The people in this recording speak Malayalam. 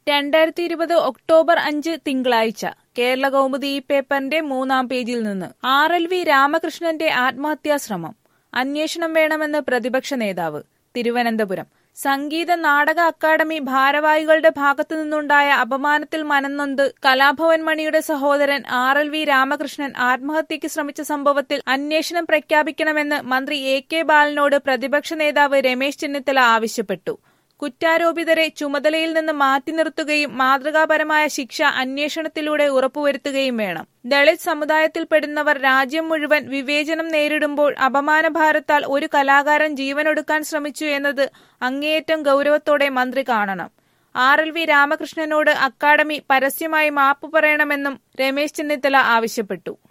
രണ്ടായിരത്തി ഇരുപത് ഒക്ടോബർ അഞ്ച് തിങ്കളാഴ്ച കേരള കൗമുദി ഈ പേപ്പറിന്റെ മൂന്നാം പേജിൽ നിന്ന് ആർ എൽ വി രാമകൃഷ്ണന്റെ ആത്മഹത്യാശ്രമം അന്വേഷണം വേണമെന്ന് പ്രതിപക്ഷ നേതാവ് തിരുവനന്തപുരം സംഗീത നാടക അക്കാദമി ഭാരവാഹികളുടെ ഭാഗത്തു നിന്നുണ്ടായ അപമാനത്തിൽ മനംനൊന്ത് കലാഭവൻ മണിയുടെ സഹോദരൻ ആർ എൽ വി രാമകൃഷ്ണൻ ആത്മഹത്യയ്ക്ക് ശ്രമിച്ച സംഭവത്തിൽ അന്വേഷണം പ്രഖ്യാപിക്കണമെന്ന് മന്ത്രി എ കെ ബാലനോട് പ്രതിപക്ഷ നേതാവ് രമേശ് ചെന്നിത്തല ആവശ്യപ്പെട്ടു കുറ്റാരോപിതരെ ചുമതലയിൽ നിന്ന് മാറ്റി നിർത്തുകയും മാതൃകാപരമായ ശിക്ഷ അന്വേഷണത്തിലൂടെ ഉറപ്പുവരുത്തുകയും വേണം ദളിത് സമുദായത്തിൽപ്പെടുന്നവർ രാജ്യം മുഴുവൻ വിവേചനം നേരിടുമ്പോൾ അപമാനഭാരത്താൽ ഒരു കലാകാരൻ ജീവനൊടുക്കാൻ ശ്രമിച്ചു എന്നത് അങ്ങേയറ്റം ഗൗരവത്തോടെ മന്ത്രി കാണണം ആർ എൽ വി രാമകൃഷ്ണനോട് അക്കാദമി പരസ്യമായി മാപ്പ് പറയണമെന്നും രമേശ് ചെന്നിത്തല ആവശ്യപ്പെട്ടു